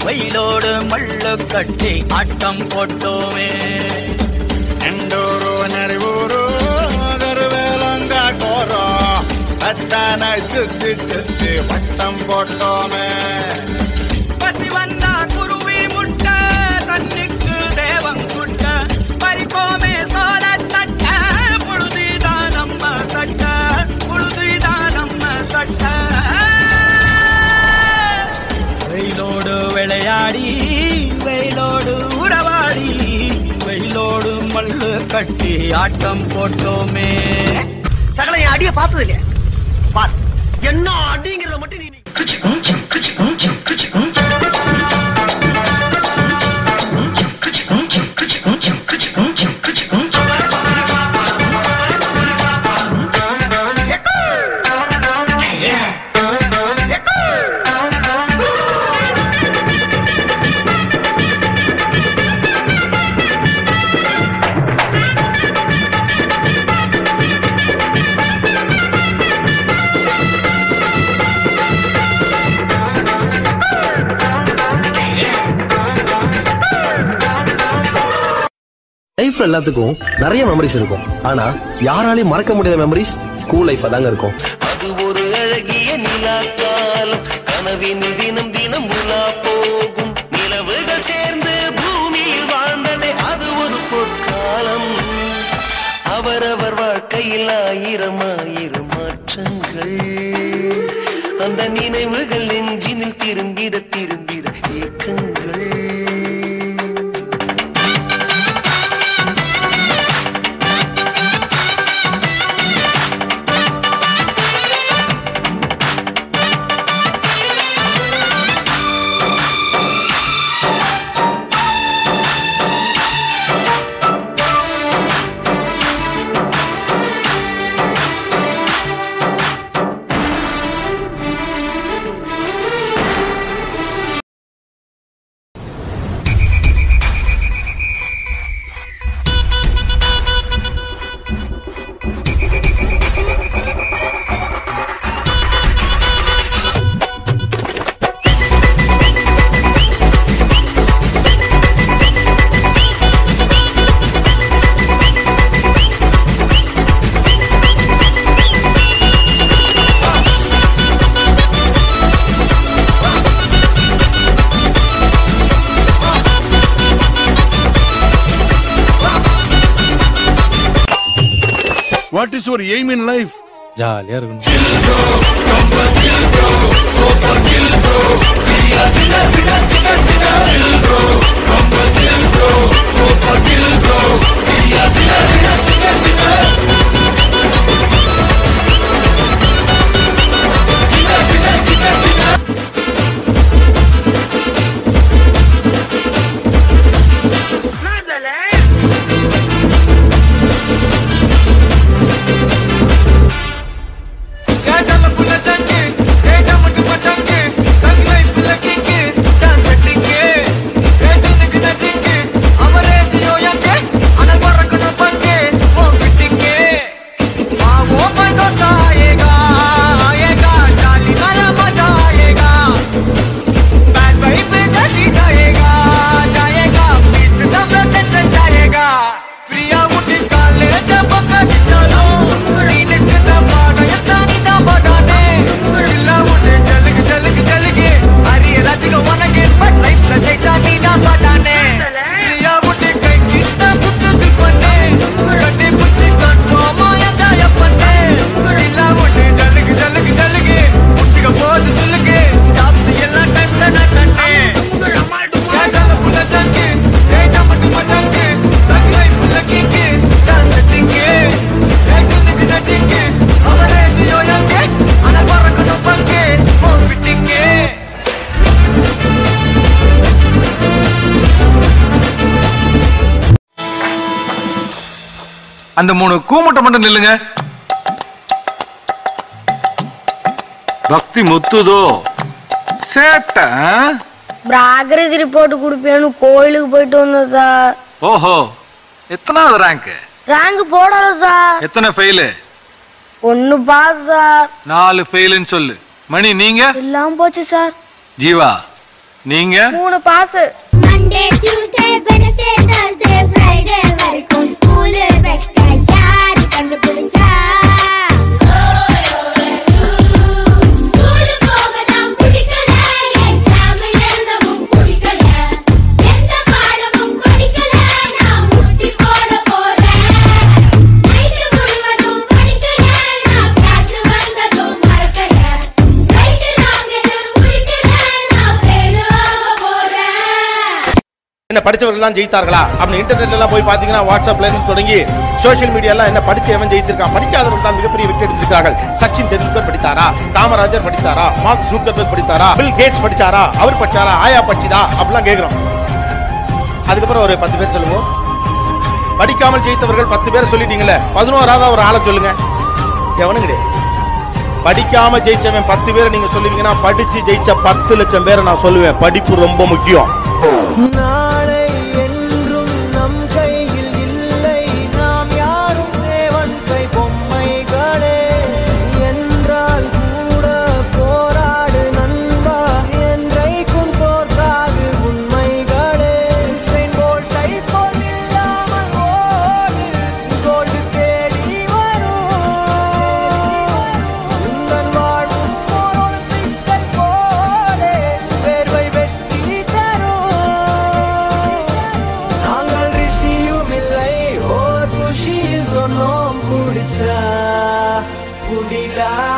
வெயிலோடு மல்லு கட்டி ஆட்டம் போட்டோமே ಎಂಡೂರು ನರಿವೂರು கருவேலங்காட்டோரோ அத்தான சுத்தி சுத்தி வட்டம் போட்டோமே பசி வந்தா குருவி முட்டை தண்ணிக்கு தேவம் குட்ட பறிப்போமே சோழ தட்ட புழுதிதான் நம்ம சட்ட புழுதிதான் நம்ம சட்ட வெயிலோடு விளையாடி வெயிலோடு உறவாடி வெயிலோடு மல்லு கட்டி ஆட்டம் போட்டோமே சகல என் அடிய பார்த்தது இல்லையா பார் என்ன அடிங்கிறத மட்டும் நீ லைஃப்ல எல்லாத்துக்கும் நிறைய மெமரிஸ் இருக்கும் ஆனா யாராலையும் மறக்க முடியாத மெமரிஸ் ஸ்கூல் லைஃப் தாங்க இருக்கும் அது ஒரு அழகிய நிலாக்காலம் கனவினில் தினம் தினம் உலா போகும் நிலவுகள் சேர்ந்து பூமியில் வாழ்ந்ததே அது ஒரு பொற்காலம் அவரவர் வாழ்க்கையில் ஆயிரம் ஆயிரம் மாற்றங்கள் அந்த நினைவுகள் நெஞ்சினில் திரும்பிட திரும்பிட ஏக்கங்கள் what is your aim in life ஜாலியா இருக்கணும் அந்த மூணு கூமட்டை மட்டும் நில்லுங்க பக்தி முத்துதோ சேட்ட ப்ராக்ரஸ் ரிப்போர்ட் கொடுப்பேன்னு கோயிலுக்கு போயிட்டு வந்தோம் சார் ஓஹோ எத்தனாவது ரேங்க் ரேங்க் போடல சார் எத்தனை ஃபெயிலு ஒன்னு பாஸ் சார் நாலு ஃபெயிலுன்னு சொல்லு மணி நீங்க இல்லாம போச்சு சார் ஜீவா நீங்க மூணு pass Monday Tuesday Wednesday Thursday Friday வரைக்கும் ஸ்கூல் வைக்க யாரு கண்டுபிடிச்சா ஸ்கூல் போக தான் பிடிக்கல எக்ஸாம் எழுதவும் பிடிக்கல எந்த பாடமும் படிக்கல நான் முட்டி போட போறேன் நைட்டு முழுவதும் படிக்கல நான் கிளாஸ் வந்ததும் மறக்கல ரைட்டு ராங் எதுவும் குறிக்கல நான் ஃபெயில் ஆக போறேன் என்ன படிச்சவர்கள் தான் ஜெயித்தார்களா அப்படின்னு இன்டர்நெட்ல எல்லாம் போய் பாத்தீங்கன்னா வாட்ஸ்அப்ல இருந்து தொடங்கி சோஷியல் மீடியா எல்லாம் என்ன படிச்சு எவன் ஜெயிச்சிருக்கான் படிக்காதவர்கள் தான் மிகப்பெரிய வெற்றி எடுத்திருக்கிறார்கள் சச்சின் தெண்டுல்கர் படித்தாரா காமராஜர் படித்தாரா மார்க் ஜூக்கர்பர்க் படித்தாரா பில் கேட்ஸ் படிச்சாரா அவர் படிச்சாரா ஆயா படிச்சுதா அப்படிலாம் கேக்குறோம் அதுக்கப்புறம் ஒரு பத்து பேர் சொல்லுவோம் படிக்காமல் ஜெயித்தவர்கள் பத்து பேர் சொல்லிட்டீங்களே பதினோராவது ஒரு ஆளை சொல்லுங்க எவனும் கிடையாது படிக்காம ஜெயிச்சவன் பத்து பேரை நீங்க சொல்லுவீங்கன்னா படிச்சு ஜெயிச்ச பத்து லட்சம் பேரை நான் சொல்லுவேன் படிப்பு ரொம்ப முக்கியம் நாளை என்றும் நம் கையில் இல்லை நாம் யாரும் தேவன் கை பொம்மைகளே என்றால் கூட போராடு நண்பா என்றைக்கும் தோற்காது உண்மைகளே உசைன் போல்ட்டை போல் இல்லாமல் ஓடு கோல்டு தேடி வரும் உந்தன் வாழும் ஓர் ஒலிம்பிக்கை போலே வேர்வை வெட்டி தரும் நாங்கள் ரிஷியும் இல்லை ஓர் குஷி சொன்னோம் குடிச்சா குடிடா